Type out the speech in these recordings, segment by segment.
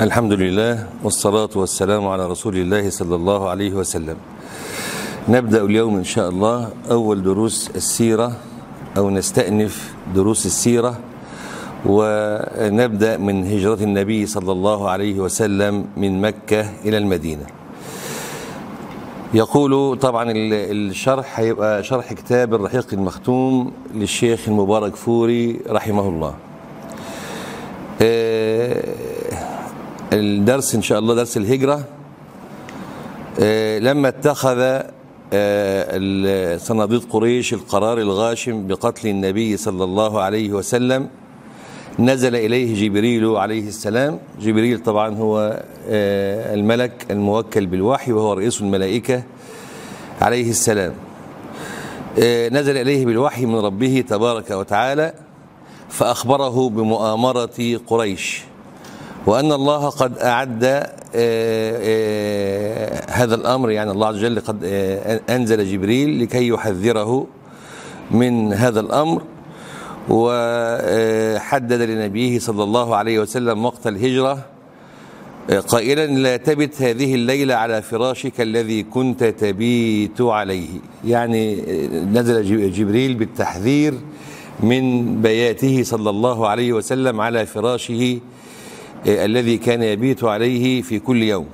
الحمد لله والصلاة والسلام على رسول الله صلى الله عليه وسلم نبدأ اليوم إن شاء الله أول دروس السيرة أو نستأنف دروس السيرة ونبدأ من هجرة النبي صلى الله عليه وسلم من مكة إلى المدينة يقول طبعا الشرح هيبقى شرح كتاب الرحيق المختوم للشيخ المبارك فوري رحمه الله الدرس إن شاء الله درس الهجرة لما اتخذ صناديد قريش القرار الغاشم بقتل النبي صلى الله عليه وسلم نزل إليه جبريل عليه السلام جبريل طبعا هو الملك الموكل بالوحي وهو رئيس الملائكة عليه السلام نزل إليه بالوحي من ربه تبارك وتعالى فأخبره بمؤامرة قريش وأن الله قد أعد هذا الأمر يعني الله عز وجل قد أنزل جبريل لكي يحذره من هذا الأمر وحدد لنبيه صلى الله عليه وسلم وقت الهجرة قائلا لا تبت هذه الليلة على فراشك الذي كنت تبيت عليه يعني نزل جبريل بالتحذير من بياته صلى الله عليه وسلم على فراشه الذي كان يبيت عليه في كل يوم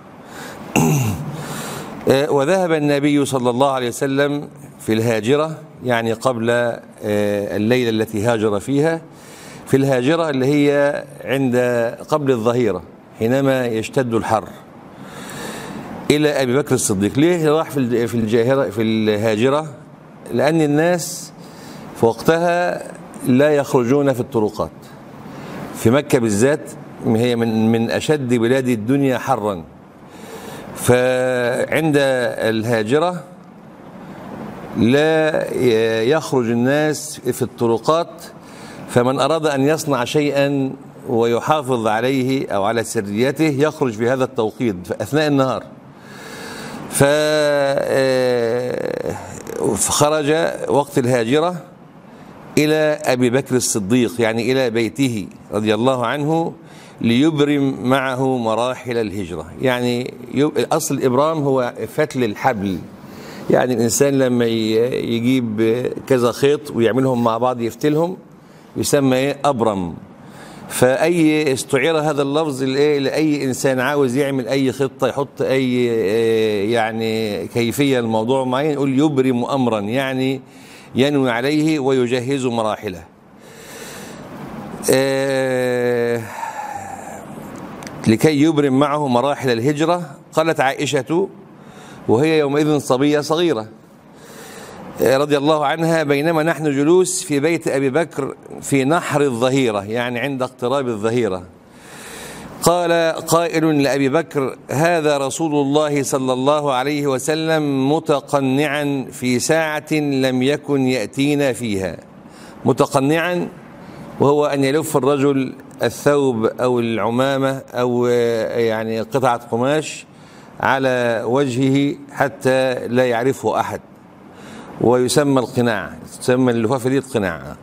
وذهب النبي صلى الله عليه وسلم في الهاجرة يعني قبل الليلة التي هاجر فيها في الهاجرة اللي هي عند قبل الظهيرة حينما يشتد الحر إلى أبي بكر الصديق ليه راح في الجاهرة في الهاجرة لأن الناس في وقتها لا يخرجون في الطرقات في مكة بالذات هي من من أشد بلاد الدنيا حرا فعند الهاجرة لا يخرج الناس في الطرقات فمن أراد أن يصنع شيئا ويحافظ عليه أو على سريته يخرج في هذا التوقيت أثناء النهار فخرج وقت الهاجرة إلى أبي بكر الصديق يعني إلى بيته رضي الله عنه ليبرم معه مراحل الهجرة يعني أصل الإبرام هو فتل الحبل يعني الإنسان لما يجيب كذا خيط ويعملهم مع بعض يفتلهم يسمى إيه أبرم فأي استعير هذا اللفظ لأي إنسان عاوز يعمل أي خطة يحط أي يعني كيفية الموضوع معين يقول يبرم أمرا يعني ينوي عليه ويجهز مراحله لكي يبرم معه مراحل الهجرة قالت عائشة وهي يومئذ صبية صغيرة رضي الله عنها بينما نحن جلوس في بيت أبي بكر في نحر الظهيرة يعني عند اقتراب الظهيرة قال قائل لأبي بكر هذا رسول الله صلى الله عليه وسلم متقنعا في ساعة لم يكن يأتينا فيها متقنعا وهو أن يلف الرجل الثوب أو العمامة أو يعني قطعة قماش على وجهه حتى لا يعرفه أحد ويسمى القناع تسمى اللفافة دي القناع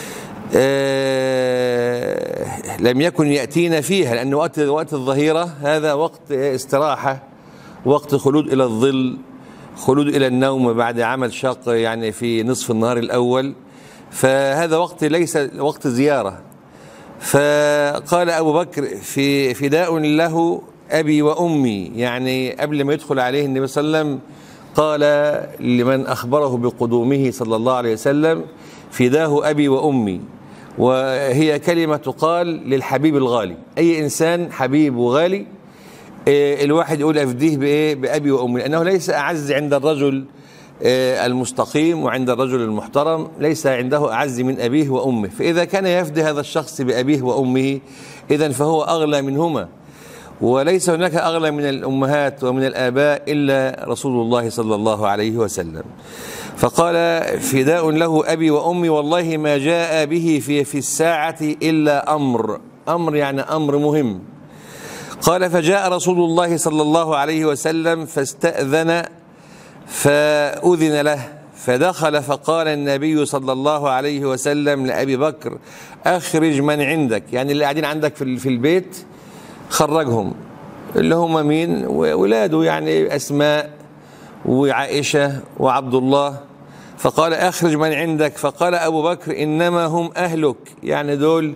آه لم يكن يأتينا فيها لأن وقت وقت الظهيرة هذا وقت استراحة وقت خلود إلى الظل خلود إلى النوم بعد عمل شاق يعني في نصف النهار الأول فهذا وقت ليس وقت زيارة فقال أبو بكر في فداء له أبي وأمي يعني قبل ما يدخل عليه النبي صلى الله عليه وسلم قال لمن أخبره بقدومه صلى الله عليه وسلم فداه أبي وأمي وهي كلمة تقال للحبيب الغالي أي إنسان حبيب وغالي الواحد يقول أفديه بإيه بأبي وأمي لأنه ليس أعز عند الرجل المستقيم وعند الرجل المحترم ليس عنده أعز من أبيه وأمه فإذا كان يفدي هذا الشخص بأبيه وأمه إذا فهو أغلى منهما وليس هناك أغلى من الأمهات ومن الآباء إلا رسول الله صلى الله عليه وسلم فقال فداء له أبي وأمي والله ما جاء به في, في الساعة إلا أمر أمر يعني أمر مهم قال فجاء رسول الله صلى الله عليه وسلم فاستأذن فأذن له فدخل فقال النبي صلى الله عليه وسلم لأبي بكر أخرج من عندك يعني اللي قاعدين عندك في في البيت خرجهم اللي هم مين ولاده يعني أسماء وعائشة وعبد الله فقال أخرج من عندك فقال أبو بكر إنما هم أهلك يعني دول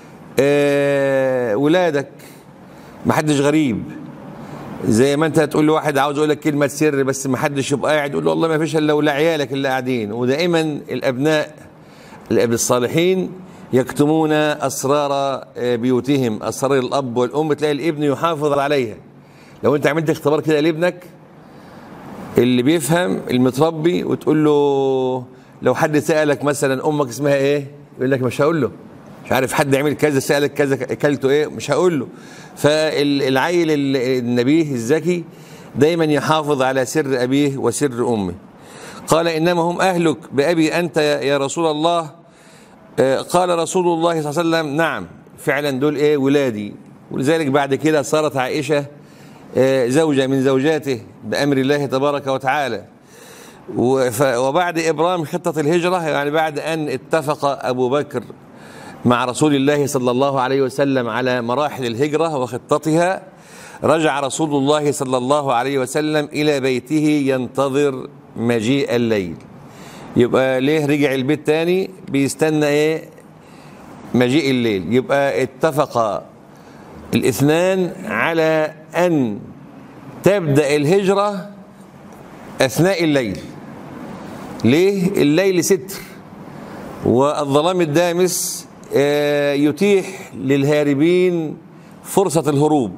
آه ولادك ما حدش غريب زي ما انت هتقول لواحد عاوز اقول لك كلمه سر بس ما حدش يبقى قاعد يقول له والله ما فيش الا ولا عيالك اللي قاعدين ودائما الابناء الاب الصالحين يكتمون اسرار بيوتهم اسرار الاب والام تلاقي الابن يحافظ عليها لو انت عملت اختبار كده لابنك اللي بيفهم المتربي وتقول له لو حد سالك مثلا امك اسمها ايه يقول لك مش هقول له مش عارف حد عمل كذا سالك كذا اكلته ايه مش هقول له فالعيل النبيه الذكي دايما يحافظ على سر ابيه وسر امه قال انما هم اهلك بابي انت يا رسول الله قال رسول الله صلى الله عليه وسلم نعم فعلا دول ايه ولادي ولذلك بعد كده صارت عائشه زوجة من زوجاته بأمر الله تبارك وتعالى وبعد إبرام خطة الهجرة يعني بعد أن اتفق أبو بكر مع رسول الله صلى الله عليه وسلم على مراحل الهجرة وخطتها رجع رسول الله صلى الله عليه وسلم إلى بيته ينتظر مجيء الليل يبقى ليه رجع البيت تاني بيستنى ايه مجيء الليل يبقى اتفق الاثنان على أن تبدأ الهجرة أثناء الليل ليه؟ الليل ستر والظلام الدامس يتيح للهاربين فرصة الهروب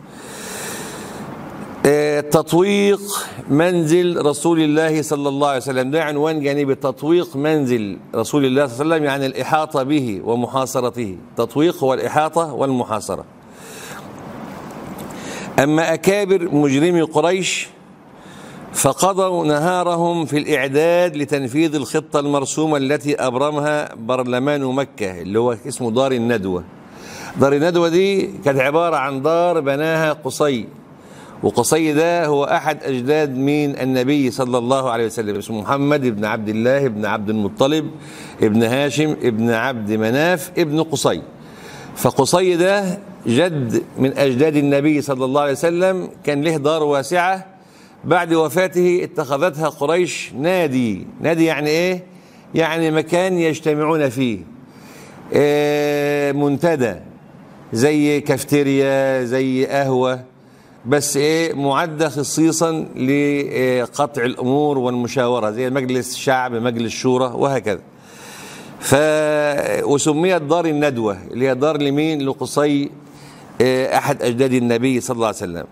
تطويق منزل رسول الله صلى الله عليه وسلم ده عنوان جانبي تطويق منزل رسول الله صلى الله عليه وسلم يعني الإحاطة به ومحاصرته تطويق هو الإحاطة والمحاصرة أما أكابر مجرمي قريش فقضوا نهارهم في الإعداد لتنفيذ الخطة المرسومة التي أبرمها برلمان مكة اللي هو اسمه دار الندوة دار الندوة دي كانت عبارة عن دار بناها قصي وقصي ده هو أحد أجداد من النبي صلى الله عليه وسلم اسمه محمد بن عبد الله بن عبد المطلب ابن هاشم ابن عبد مناف ابن قصي فقصي ده جد من أجداد النبي صلى الله عليه وسلم كان له دار واسعة بعد وفاته اتخذتها قريش نادي نادي يعني ايه يعني مكان يجتمعون فيه إيه منتدى زي كافتيريا زي قهوة بس ايه معدة خصيصا لقطع الامور والمشاورة زي مجلس الشعب مجلس شورى وهكذا ف وسميت دار الندوة اللي هي دار لمين لقصي أحد أجداد النبي صلى الله عليه وسلم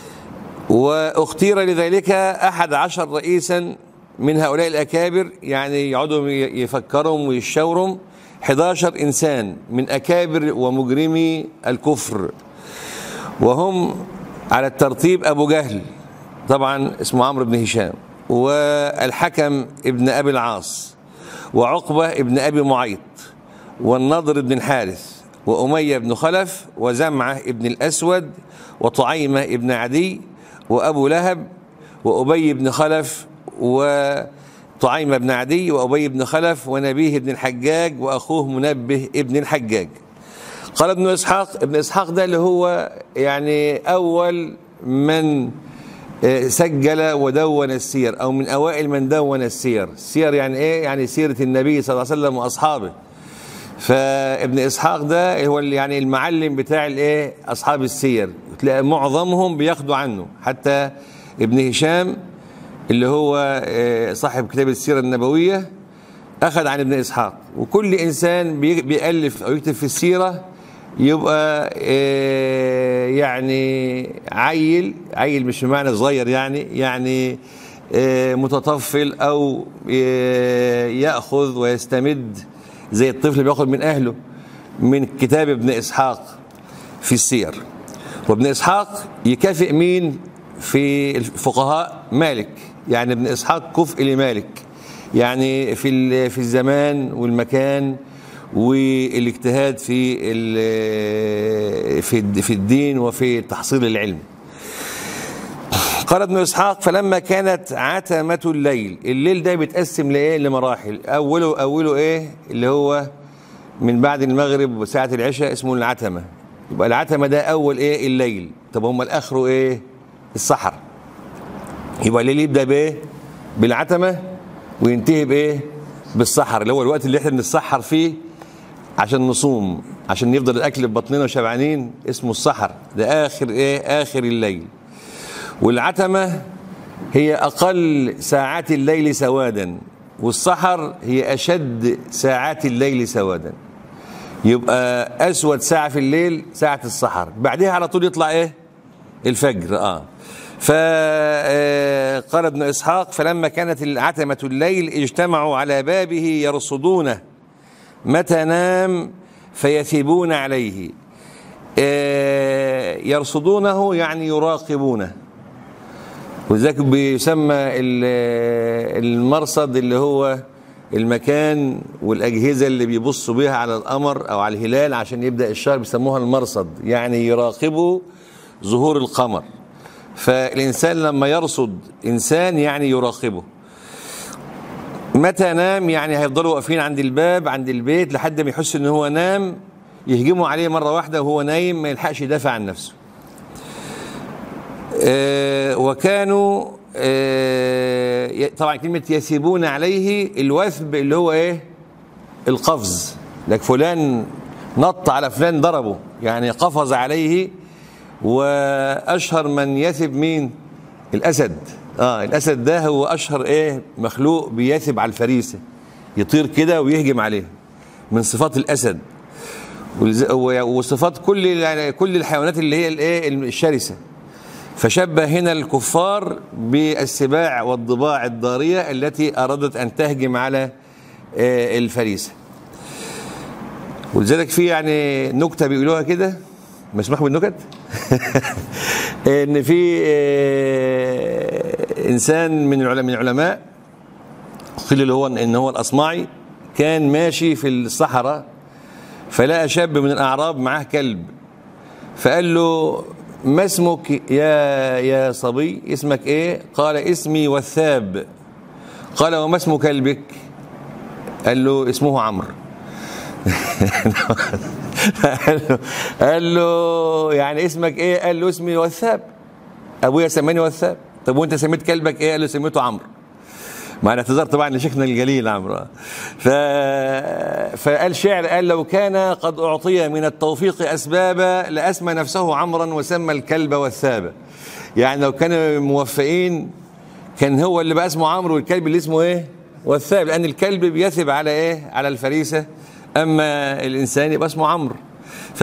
واختير لذلك أحد عشر رئيسا من هؤلاء الأكابر يعني يقعدوا يفكرهم ويشاورهم 11 إنسان من أكابر ومجرمي الكفر وهم على الترتيب أبو جهل طبعا اسمه عمرو بن هشام والحكم ابن أبي العاص وعقبة ابن أبي معيط والنضر بن الحارث وأمية بن خلف وزمعة ابن الأسود وطعيمة ابن عدي وأبو لهب وأبي بن خلف وطعيمة بن عدي وأبي بن خلف ونبيه بن الحجاج وأخوه منبه ابن الحجاج قال ابن إسحاق ابن إسحاق ده اللي هو يعني أول من سجل ودون السير أو من أوائل من دون السير السير يعني إيه يعني سيرة النبي صلى الله عليه وسلم وأصحابه فابن اسحاق ده هو يعني المعلم بتاع الايه اصحاب السير تلاقي معظمهم بياخدوا عنه حتى ابن هشام اللي هو صاحب كتاب السيره النبويه اخذ عن ابن اسحاق وكل انسان بيالف او يكتب في السيره يبقى يعني عيل عيل مش بمعنى صغير يعني يعني متطفل او ياخذ ويستمد زي الطفل بياخد من اهله من كتاب ابن اسحاق في السير وابن اسحاق يكافئ مين في الفقهاء مالك يعني ابن اسحاق كفء لمالك يعني في في الزمان والمكان والاجتهاد في في في الدين وفي تحصيل العلم قال ابن اسحاق فلما كانت عتمة الليل الليل ده بيتقسم لايه لمراحل اوله اوله ايه اللي هو من بعد المغرب وساعة العشاء اسمه العتمة يبقى العتمة ده أول إيه الليل طب هم الآخر إيه السحر يبقى الليل يبدأ بإيه بالعتمة وينتهي بإيه بالسحر اللي هو الوقت اللي احنا بنتسحر فيه عشان نصوم عشان يفضل الأكل في بطننا وشبعانين اسمه السحر ده آخر إيه آخر الليل والعتمة هي أقل ساعات الليل سوادا والسحر هي أشد ساعات الليل سوادا يبقى أسود ساعة في الليل ساعة السحر بعدها على طول يطلع إيه الفجر آه فقال ابن إسحاق فلما كانت العتمة الليل اجتمعوا على بابه يرصدونه متى نام فيثبون عليه يرصدونه يعني يراقبونه ولذلك بيسمى المرصد اللي هو المكان والأجهزة اللي بيبصوا بيها على القمر أو على الهلال عشان يبدأ الشهر بيسموها المرصد يعني يراقبوا ظهور القمر فالإنسان لما يرصد إنسان يعني يراقبه متى نام يعني هيفضلوا واقفين عند الباب عند البيت لحد ما يحس ان هو نام يهجموا عليه مرة واحدة وهو نايم ما يلحقش يدافع عن نفسه آه وكانوا آه طبعا كلمة يسيبون عليه الوثب اللي هو ايه القفز لك فلان نط على فلان ضربه يعني قفز عليه واشهر من يثب مين الاسد اه الاسد ده هو اشهر ايه مخلوق بيثب على الفريسه يطير كده ويهجم عليه من صفات الاسد وصفات كل يعني كل الحيوانات اللي هي الايه الشرسه فشبه هنا الكفار بالسباع والضباع الضاريه التي ارادت ان تهجم على الفريسه ولذلك في يعني نكته بيقولوها كده مسموح بالنكت ان في انسان من العلماء من العلماء قيل اللي هو ان هو الاصمعي كان ماشي في الصحراء فلقى شاب من الاعراب معاه كلب فقال له ما اسمك يا يا صبي اسمك ايه قال اسمي وثاب قال وما اسم كلبك قال له اسمه عمرو قال له قال له يعني اسمك ايه قال له اسمي وثاب ابويا سماني وثاب طب وانت سميت كلبك ايه قال له سميته عمرو مع الاعتذار طبعا لشيخنا الجليل عمرو ف... فقال شعر قال لو كان قد اعطي من التوفيق اسبابا لاسمى نفسه عمرا وسمى الكلب وثابا يعني لو كانوا موفقين كان هو اللي بقى اسمه عمرو والكلب اللي اسمه ايه وثاب لان الكلب بيثب على ايه على الفريسه اما الانسان يبقى اسمه عمرو ف...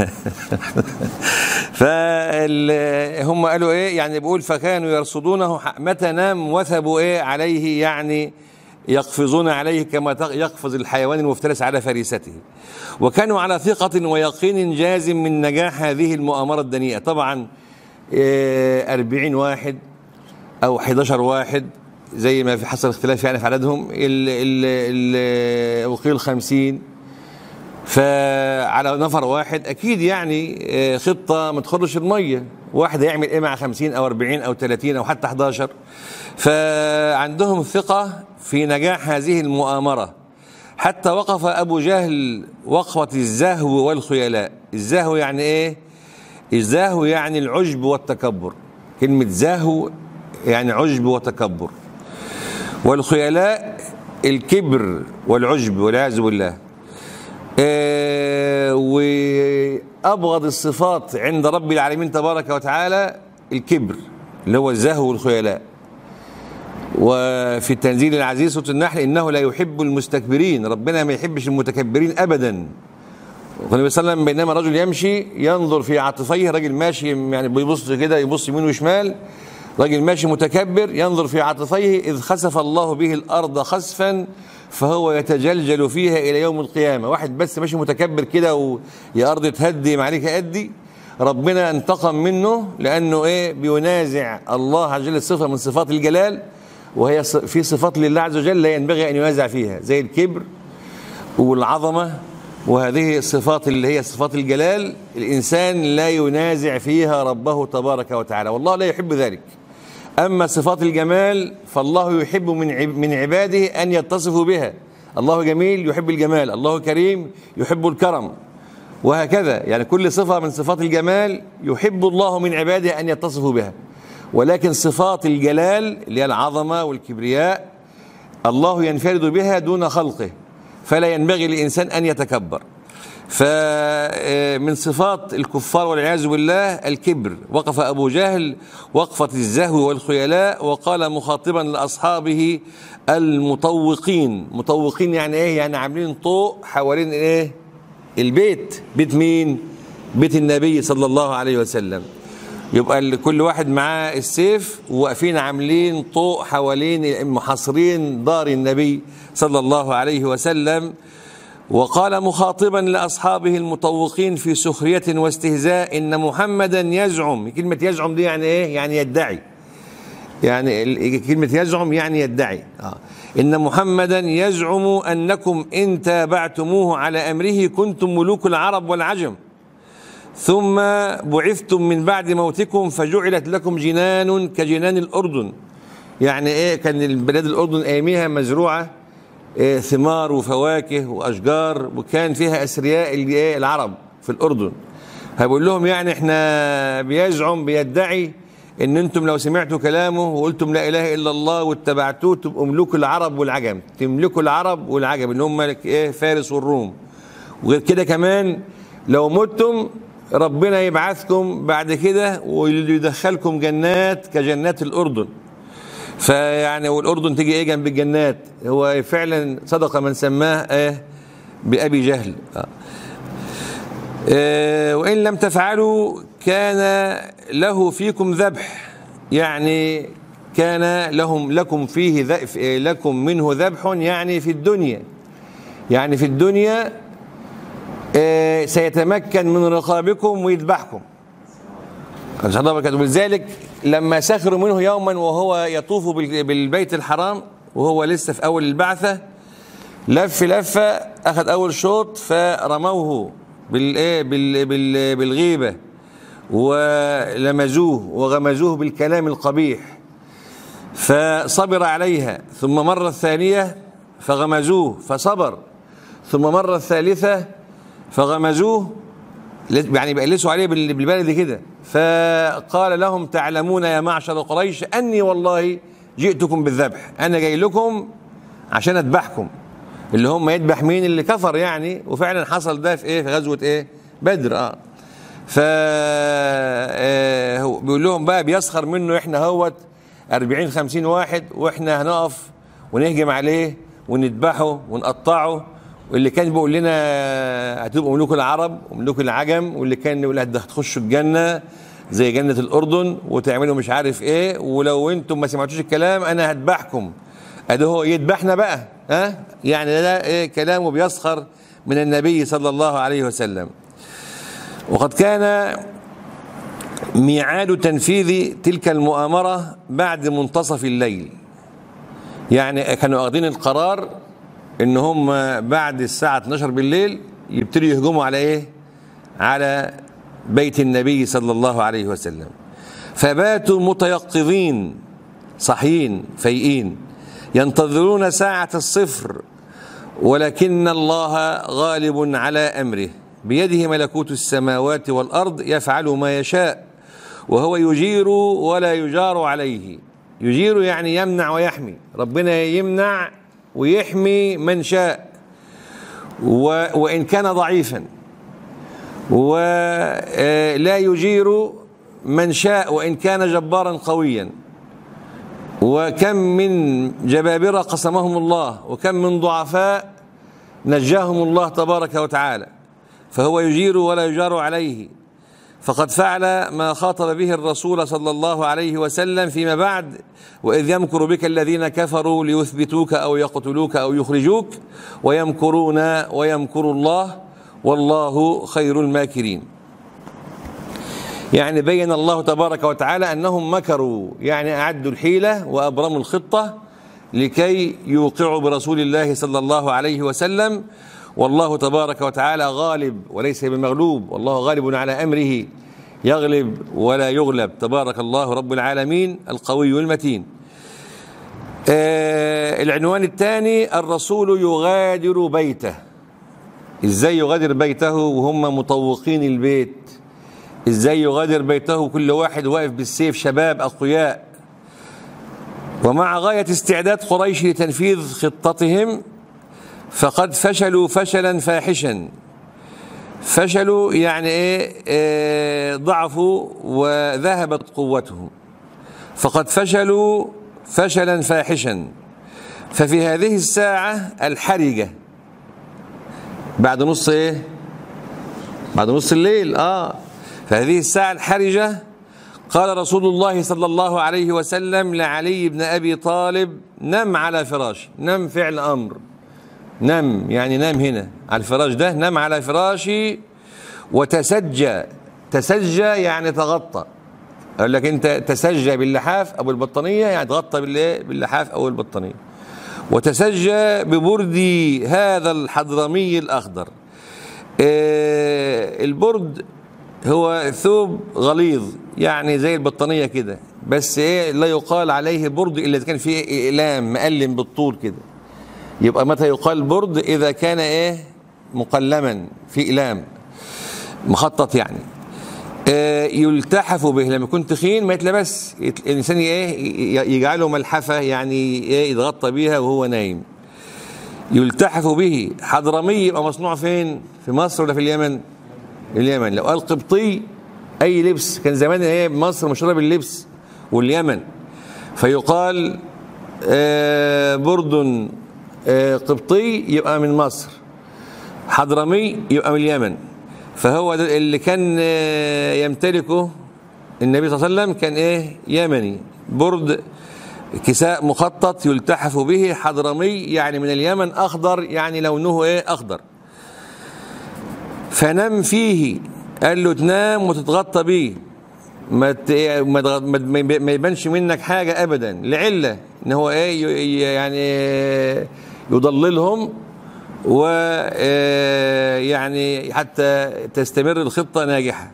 فهم قالوا ايه يعني بيقول فكانوا يرصدونه متى نام وثبوا ايه عليه يعني يقفزون عليه كما يقفز الحيوان المفترس على فريسته وكانوا على ثقة ويقين جازم من نجاح هذه المؤامرة الدنيئة طبعا أربعين واحد أو 11 واحد زي ما في حصل اختلاف يعني في عددهم وقيل خمسين فعلى نفر واحد اكيد يعني خطه ما تخرش الميه واحد هيعمل ايه مع 50 او 40 او 30 او حتى 11 فعندهم ثقه في نجاح هذه المؤامره حتى وقف ابو جهل وقفه الزهو والخيلاء الزهو يعني ايه الزهو يعني العجب والتكبر كلمه زهو يعني عجب وتكبر والخيلاء الكبر والعجب والعياذ بالله آه وابغض الصفات عند رب العالمين تبارك وتعالى الكبر اللي هو الزهو والخيلاء وفي التنزيل العزيز سوره النحل انه لا يحب المستكبرين ربنا ما يحبش المتكبرين ابدا والنبي صلى الله عليه وسلم بينما رجل يمشي ينظر في عاطفيه راجل ماشي يعني بيبص كده يبص يمين وشمال راجل ماشي متكبر ينظر في عاطفيه إذ خسف الله به الأرض خسفا فهو يتجلجل فيها إلى يوم القيامة واحد بس ماشي متكبر كده ويا أرض تهدي ما عليك أدي ربنا انتقم منه لأنه إيه بينازع الله عز وجل صفة من صفات الجلال وهي في صفات لله عز وجل لا ينبغي أن ينازع فيها زي الكبر والعظمة وهذه الصفات اللي هي صفات الجلال الإنسان لا ينازع فيها ربه تبارك وتعالى والله لا يحب ذلك أما صفات الجمال فالله يحب من من عباده أن يتصفوا بها الله جميل يحب الجمال الله كريم يحب الكرم وهكذا يعني كل صفة من صفات الجمال يحب الله من عباده أن يتصفوا بها ولكن صفات الجلال اللي هي العظمة والكبرياء الله ينفرد بها دون خلقه فلا ينبغي للإنسان أن يتكبر فمن صفات الكفار والعياذ بالله الكبر وقف أبو جهل وقفة الزهو والخيلاء وقال مخاطبا لأصحابه المطوقين مطوقين يعني ايه يعني عاملين طوق حوالين ايه البيت بيت مين بيت النبي صلى الله عليه وسلم يبقى كل واحد معاه السيف وواقفين عاملين طوق حوالين محاصرين دار النبي صلى الله عليه وسلم وقال مخاطبا لاصحابه المطوقين في سخريه واستهزاء ان محمدا يزعم كلمه يزعم دي يعني ايه يعني يدعي يعني كلمه يزعم يعني يدعي آه. ان محمدا يزعم انكم ان تابعتموه على امره كنتم ملوك العرب والعجم ثم بعثتم من بعد موتكم فجعلت لكم جنان كجنان الاردن يعني ايه كان البلاد الاردن اياميها مزروعه إيه ثمار وفواكه واشجار وكان فيها اثرياء ايه العرب في الاردن هقول لهم يعني احنا بيزعم بيدعي ان انتم لو سمعتوا كلامه وقلتم لا اله الا الله واتبعتوه تبقوا ملوك العرب والعجم تملكوا العرب والعجم اللي هم ايه فارس والروم وغير كده كمان لو متم ربنا يبعثكم بعد كده ويدخلكم جنات كجنات الاردن فيعني والاردن تيجي ايه جنب الجنات هو فعلا صدق من سماه ايه بابي جهل آه. آه وان لم تفعلوا كان له فيكم ذبح يعني كان لهم لكم فيه ذبح لكم منه ذبح يعني في الدنيا يعني في الدنيا آه سيتمكن من رقابكم ويذبحكم ولذلك لما سخروا منه يوما وهو يطوف بالبيت الحرام وهو لسه في اول البعثه لف لفه اخذ اول شوط فرموه بالايه بالغيبه ولمزوه وغمزوه بالكلام القبيح فصبر عليها ثم مرة الثانية فغمزوه فصبر ثم مرة الثالثة فغمزوه يعني بيقلسوا عليه بالبلد كده فقال لهم تعلمون يا معشر قريش أني والله جئتكم بالذبح أنا جاي لكم عشان أذبحكم اللي هم يذبح مين اللي كفر يعني وفعلا حصل ده في ايه في غزوة ايه بدر اه ف بيقول لهم بقى بيسخر منه احنا هوت 40 50 واحد واحنا هنقف ونهجم عليه ونذبحه ونقطعه واللي كان بيقول لنا هتبقوا ملوك العرب وملوك العجم واللي كان يقول هتخشوا الجنه زي جنه الاردن وتعملوا مش عارف ايه ولو انتم ما سمعتوش الكلام انا هذبحكم ادي هو يذبحنا بقى ها يعني ده ايه كلامه بيسخر من النبي صلى الله عليه وسلم وقد كان ميعاد تنفيذ تلك المؤامرة بعد منتصف الليل يعني كانوا واخدين القرار ان هم بعد الساعة 12 بالليل يبتدوا يهجموا على ايه على بيت النبي صلى الله عليه وسلم فباتوا متيقظين صحيين فيئين ينتظرون ساعة الصفر ولكن الله غالب على أمره بيده ملكوت السماوات والأرض يفعل ما يشاء وهو يجير ولا يجار عليه يجير يعني يمنع ويحمي ربنا يمنع ويحمي من شاء وإن كان ضعيفا ولا يجير من شاء وإن كان جبارا قويا وكم من جبابرة قسمهم الله وكم من ضعفاء نجاهم الله تبارك وتعالى فهو يجير ولا يجار عليه فقد فعل ما خاطب به الرسول صلى الله عليه وسلم فيما بعد وإذ يمكر بك الذين كفروا ليثبتوك أو يقتلوك أو يخرجوك ويمكرون ويمكر الله والله خير الماكرين يعني بين الله تبارك وتعالى أنهم مكروا يعني أعدوا الحيلة وأبرموا الخطة لكي يوقعوا برسول الله صلى الله عليه وسلم والله تبارك وتعالى غالب وليس بمغلوب والله غالب على امره يغلب ولا يغلب تبارك الله رب العالمين القوي المتين آه العنوان الثاني الرسول يغادر بيته ازاي يغادر بيته وهم مطوقين البيت ازاي يغادر بيته كل واحد واقف بالسيف شباب اقوياء ومع غاية استعداد قريش لتنفيذ خطتهم فقد فشلوا فشلا فاحشا فشلوا يعني ايه, إيه ضعفوا وذهبت قوتهم فقد فشلوا فشلا فاحشا ففي هذه الساعة الحرجة بعد نص ايه بعد نص الليل اه فهذه الساعة الحرجة قال رسول الله صلى الله عليه وسلم لعلي بن أبي طالب نم على فراش نم فعل أمر نم يعني نام هنا على الفراش ده نم على فراشي وتسجى تسجى يعني تغطى اقول لك انت تسجى باللحاف او البطانيه يعني تغطى بالايه باللحاف او البطانيه وتسجى ببردي هذا الحضرمي الاخضر آه البرد هو ثوب غليظ يعني زي البطانيه كده بس ايه لا يقال عليه برد الا اذا كان فيه اقلام مقلم بالطول كده يبقى متى يقال برد اذا كان ايه مقلما في اقلام مخطط يعني آه يلتحف به لما يكون تخين ما يتلبس الانسان ايه يجعله ملحفه يعني ايه يتغطى بيها وهو نايم يلتحف به حضرمي يبقى مصنوع فين في مصر ولا في اليمن اليمن لو قال قبطي اي لبس كان زمان ايه مصر مشهوره باللبس واليمن فيقال آه برد آه قبطي يبقى من مصر حضرمي يبقى من اليمن فهو ده اللي كان يمتلكه النبي صلى الله عليه وسلم كان ايه يمني برد كساء مخطط يلتحف به حضرمي يعني من اليمن اخضر يعني لونه ايه اخضر فنم فيه قال له تنام وتتغطى بيه ما ما يبانش منك حاجه ابدا لعله ان هو ايه يعني يضللهم ويعني حتى تستمر الخطة ناجحة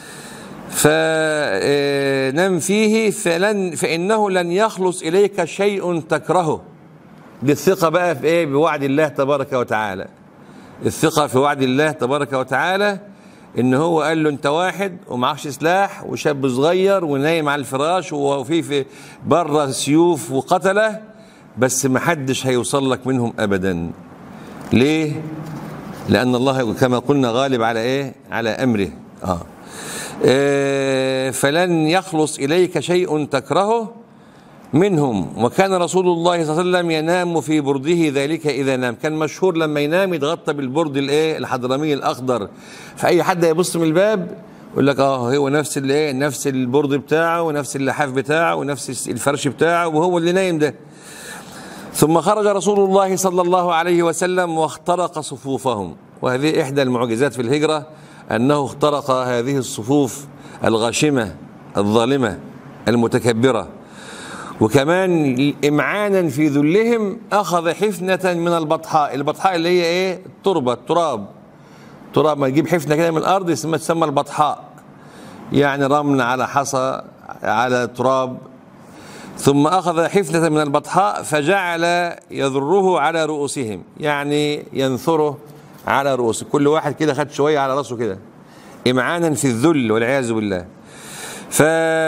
فنم فيه فلن فإنه لن يخلص إليك شيء تكرهه دي الثقة بقى في إيه بوعد الله تبارك وتعالى الثقة في وعد الله تبارك وتعالى إن هو قال له أنت واحد ومعكش سلاح وشاب صغير ونايم على الفراش وفي في بره سيوف وقتله بس محدش هيوصل لك منهم أبداً ليه لأن الله كما قلنا غالب على إيه على أمره آه. إيه فلن يخلص إليك شيء تكرهه منهم وكان رسول الله صلى الله عليه وسلم ينام في برده ذلك إذا نام كان مشهور لما ينام يتغطى بالبرد الايه الحضرمي الأخضر فأي حد يبص من الباب يقول لك اه هو نفس الايه نفس البرد بتاعه ونفس اللحاف بتاعه ونفس الفرش بتاعه وهو اللي نايم ده ثم خرج رسول الله صلى الله عليه وسلم واخترق صفوفهم وهذه إحدى المعجزات في الهجرة أنه اخترق هذه الصفوف الغاشمة الظالمة المتكبرة وكمان إمعانا في ذلهم أخذ حفنة من البطحاء البطحاء اللي هي إيه التربة التراب تراب ما يجيب حفنة كده من الأرض يسمى تسمى البطحاء يعني رمل على حصى على تراب ثم أخذ حفنة من البطحاء فجعل يذره على رؤوسهم يعني ينثره على رؤوسه كل واحد كده خد شوية على رأسه كده إمعانا في الذل والعياذ بالله ف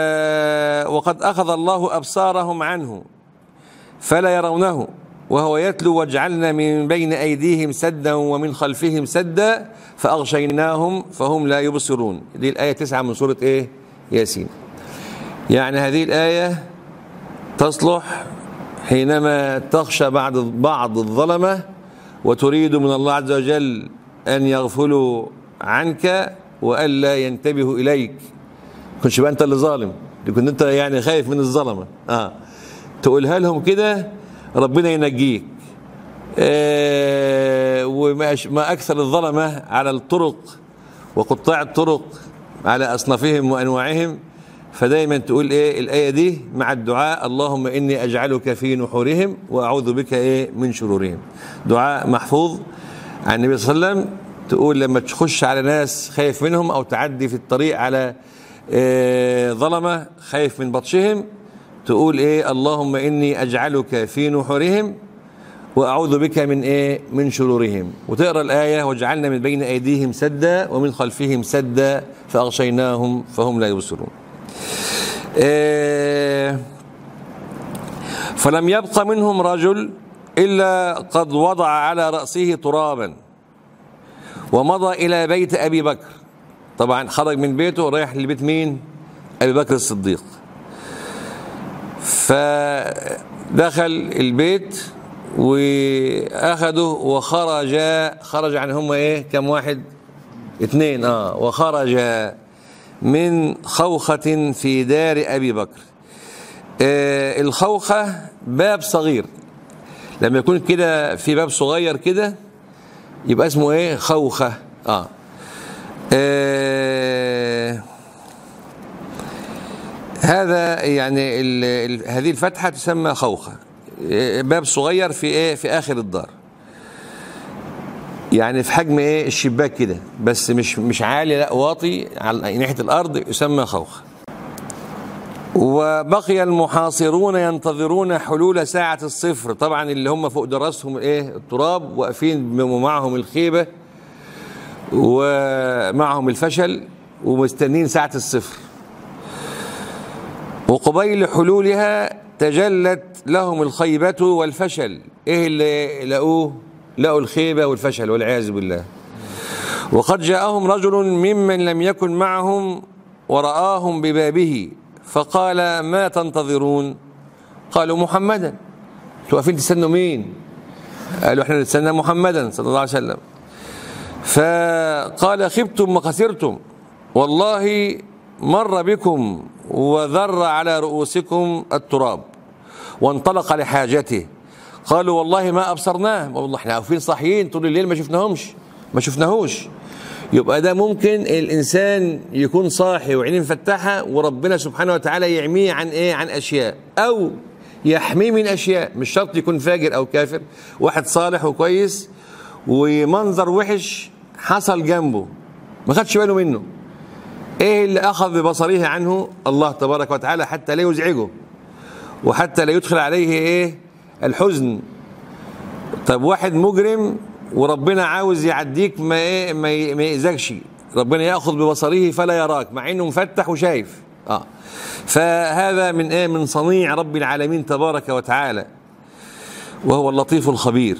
وقد أخذ الله أبصارهم عنه فلا يرونه وهو يتلو واجعلنا من بين أيديهم سدا ومن خلفهم سدا فأغشيناهم فهم لا يبصرون دي الآية تسعة من سورة إيه ياسين يعني هذه الآية تصلح حينما تخشى بعض بعض الظلمة وتريد من الله عز وجل أن يغفلوا عنك وألا ينتبهوا إليك كنتش بقى أنت اللي ظالم كنت أنت يعني خايف من الظلمة آه. تقولها لهم كده ربنا ينجيك آه وما أكثر الظلمة على الطرق وقطاع الطرق على أصنافهم وأنواعهم فدايما تقول ايه الايه دي مع الدعاء اللهم اني اجعلك في نحورهم واعوذ بك ايه من شرورهم دعاء محفوظ عن النبي صلى الله عليه وسلم تقول لما تخش على ناس خايف منهم او تعدي في الطريق على إيه ظلمه خايف من بطشهم تقول ايه اللهم اني اجعلك في نحورهم واعوذ بك من ايه من شرورهم وتقرا الايه وجعلنا من بين ايديهم سدا ومن خلفهم سدا فاغشيناهم فهم لا يبصرون إيه فلم يبق منهم رجل الا قد وضع على راسه ترابا ومضى الى بيت ابي بكر طبعا خرج من بيته ورايح لبيت مين ابي بكر الصديق فدخل البيت واخذه وخرج خرج عن هم ايه كم واحد اثنين اه وخرج من خوخة في دار ابي بكر آه الخوخة باب صغير لما يكون كده في باب صغير كده يبقى اسمه ايه خوخة اه, آه هذا يعني ال ال هذه الفتحة تسمى خوخة باب صغير في ايه في اخر الدار يعني في حجم ايه الشباك كده بس مش مش عالي لا واطي على ناحيه الارض يسمى خوخ وبقي المحاصرون ينتظرون حلول ساعة الصفر طبعا اللي هم فوق دراسهم ايه التراب واقفين ومعهم الخيبة ومعهم الفشل ومستنين ساعة الصفر وقبيل حلولها تجلت لهم الخيبة والفشل ايه اللي لقوه لقوا الخيبة والفشل والعياذ بالله وقد جاءهم رجل ممن لم يكن معهم ورآهم ببابه فقال ما تنتظرون قالوا محمدا انتوا واقفين تستنوا مين قالوا احنا نستنى محمدا صلى الله عليه وسلم فقال خبتم وخسرتم والله مر بكم وذر على رؤوسكم التراب وانطلق لحاجته قالوا والله ما ابصرناه والله احنا واقفين صاحيين طول الليل ما شفناهمش ما شفناهوش يبقى ده ممكن الانسان يكون صاحي وعينيه مفتحه وربنا سبحانه وتعالى يعميه عن ايه عن اشياء او يحميه من اشياء مش شرط يكون فاجر او كافر واحد صالح وكويس ومنظر وحش حصل جنبه ما خدش باله منه ايه اللي اخذ ببصره عنه الله تبارك وتعالى حتى لا يزعجه وحتى لا يدخل عليه ايه الحزن طب واحد مجرم وربنا عاوز يعديك ما ايه ما ما يأذكش ربنا ياخذ ببصره فلا يراك مع انه مفتح وشايف اه فهذا من ايه من صنيع رب العالمين تبارك وتعالى وهو اللطيف الخبير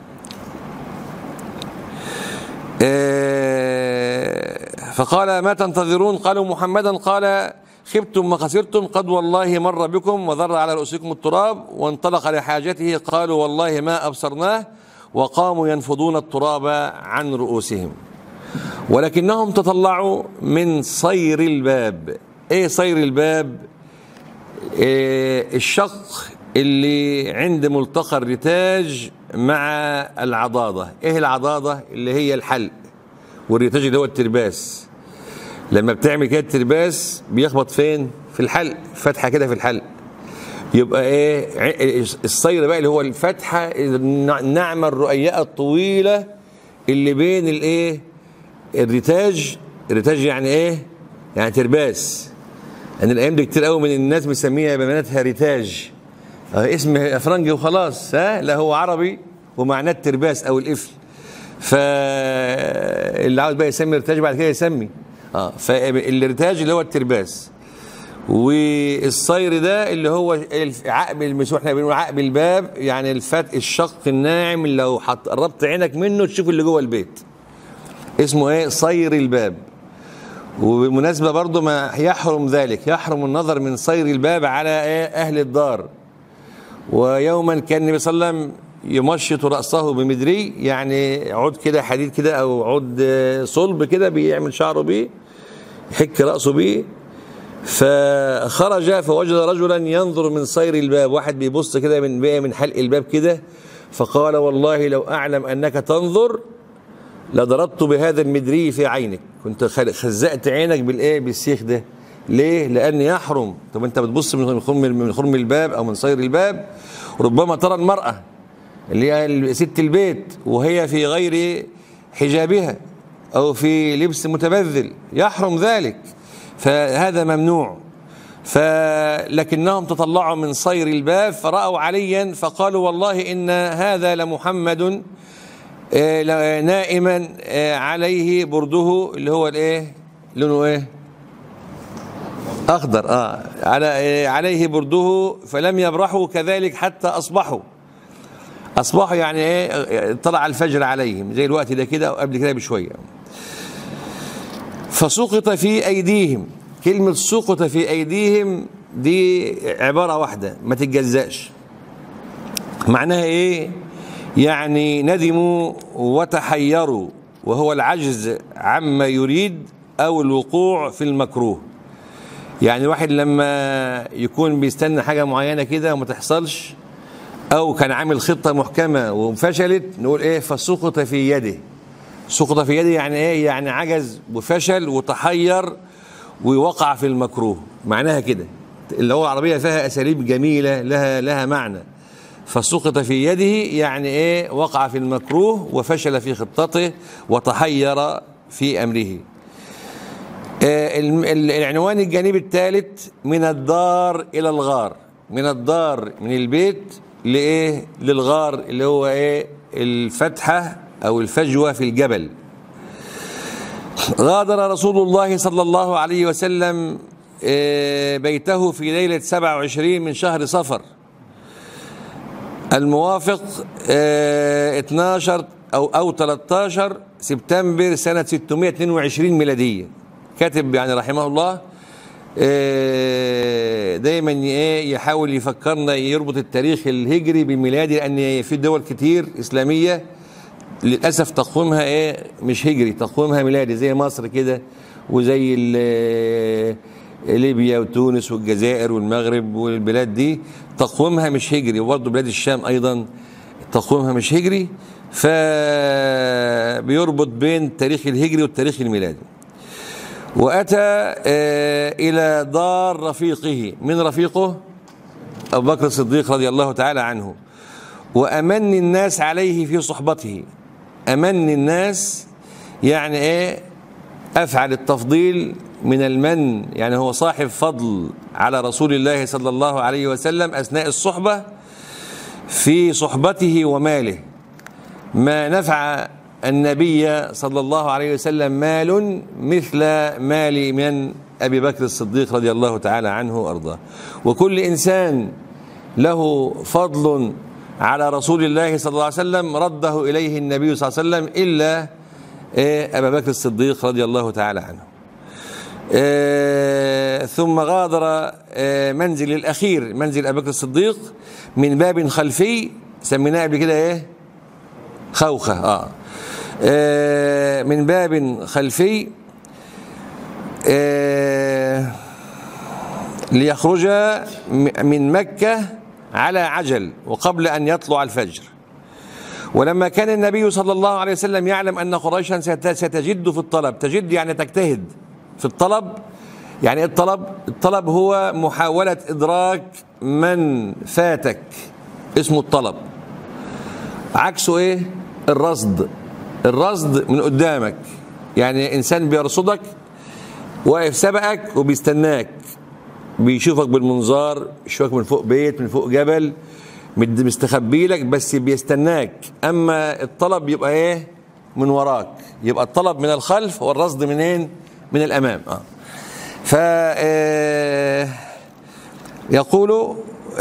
آه فقال ما تنتظرون قالوا محمدا قال خبتم وخسرتم قد والله مر بكم وذر على رؤوسكم التراب وانطلق لحاجته قالوا والله ما أبصرناه وقاموا ينفضون التراب عن رؤوسهم ولكنهم تطلعوا من صير الباب ايه صير الباب إيه الشق اللي عند ملتقى الرتاج مع العضاضة ايه العضاضة اللي هي الحلق والرتاج اللي هو الترباس لما بتعمل كده الترباس بيخبط فين في الحلق فتحة كده في الحلق يبقى ايه الصير بقى اللي هو الفتحة الناعمة الرؤياء الطويلة اللي بين الايه الرتاج الرتاج يعني ايه يعني ترباس ان الايام دي كتير قوي من الناس مسميها بناتها رتاج اه اسم فرنجي وخلاص ها لا هو عربي ومعناه الترباس او القفل فاللي عاوز بقى يسمي رتاج بعد كده يسمي اه فالرتاج اللي هو الترباس والصير ده اللي هو عقب المسوح احنا بنقول عقب الباب يعني الفت الشق الناعم اللي لو حط قربت عينك منه تشوف اللي جوه البيت اسمه ايه صير الباب وبالمناسبة برضو ما يحرم ذلك يحرم النظر من صير الباب على ايه اهل الدار ويوما كان النبي صلى الله عليه وسلم يمشط رأسه بمدري يعني عود كده حديد كده او عود صلب كده بيعمل شعره بيه يحك رأسه بيه فخرج فوجد رجلا ينظر من صير الباب واحد بيبص كده من بقى من حلق الباب كده فقال والله لو أعلم أنك تنظر لضربت بهذا المدري في عينك كنت خزقت عينك بالايه بالسيخ ده ليه لان يحرم طب انت بتبص من خرم من خرم الباب او من صير الباب ربما ترى المراه اللي هي ست البيت وهي في غير حجابها او في لبس متبذل يحرم ذلك فهذا ممنوع فلكنهم تطلعوا من صير الباب فرأوا عليا فقالوا والله إن هذا لمحمد آه، نائما آه، عليه برده اللي هو الايه لونه ايه اخضر اه على آه، عليه برده فلم يبرحوا كذلك حتى اصبحوا اصبحوا يعني ايه طلع الفجر عليهم زي الوقت ده كده وقبل كده بشويه فسقط في ايديهم كلمه سقط في ايديهم دي عباره واحده ما تتجزاش معناها ايه يعني ندموا وتحيروا وهو العجز عما يريد او الوقوع في المكروه يعني الواحد لما يكون بيستنى حاجه معينه كده وما تحصلش او كان عامل خطه محكمه وفشلت نقول ايه فسقط في يده سقط في يده يعني ايه يعني عجز وفشل وتحير ووقع في المكروه معناها كده اللغه العربيه فيها اساليب جميله لها لها معنى فسقط في يده يعني ايه وقع في المكروه وفشل في خطته وتحير في امره آه، العنوان الجانبي الثالث من الدار الى الغار من الدار من البيت لايه للغار اللي هو ايه الفتحه او الفجوه في الجبل غادر رسول الله صلى الله عليه وسلم آه، بيته في ليله 27 من شهر صفر الموافق 12 آه، او او 13 سبتمبر سنه 622 ميلاديه كاتب يعني رحمه الله آه، دايما ايه يحاول يفكرنا يربط التاريخ الهجري بالميلادي لان في دول كتير اسلاميه للاسف تقويمها ايه مش هجري تقويمها ميلادي زي مصر كده وزي ليبيا وتونس والجزائر والمغرب والبلاد دي تقويمها مش هجري وبرضه بلاد الشام ايضا تقويمها مش هجري فبيربط بين التاريخ الهجري والتاريخ الميلادي واتى آه، الى دار رفيقه من رفيقه ابو بكر الصديق رضي الله تعالى عنه وامن الناس عليه في صحبته امن الناس يعني ايه افعل التفضيل من المن يعني هو صاحب فضل على رسول الله صلى الله عليه وسلم أثناء الصحبة في صحبته وماله ما نفع النبي صلى الله عليه وسلم مال مثل مال من أبي بكر الصديق رضي الله تعالى عنه وأرضاه وكل إنسان له فضل على رسول الله صلى الله عليه وسلم رده إليه النبي صلى الله عليه وسلم إلا إيه، أبا بكر الصديق رضي الله تعالى عنه آه، ثم غادر آه، منزل الأخير منزل أبي بكر الصديق من باب خلفي سميناه قبل كده إيه خوخة آه. آه من باب خلفي آه ليخرج من مكة على عجل وقبل أن يطلع الفجر ولما كان النبي صلى الله عليه وسلم يعلم أن قريشا ستجد في الطلب تجد يعني تجتهد في الطلب يعني ايه الطلب الطلب هو محاولة إدراك من فاتك اسمه الطلب عكسه ايه الرصد الرصد من قدامك يعني انسان بيرصدك واقف سبقك وبيستناك بيشوفك بالمنظار يشوفك من فوق بيت من فوق جبل مستخبي لك بس بيستناك اما الطلب يبقى ايه من وراك يبقى الطلب من الخلف والرصد منين من الأمام آه. ف آه، يقول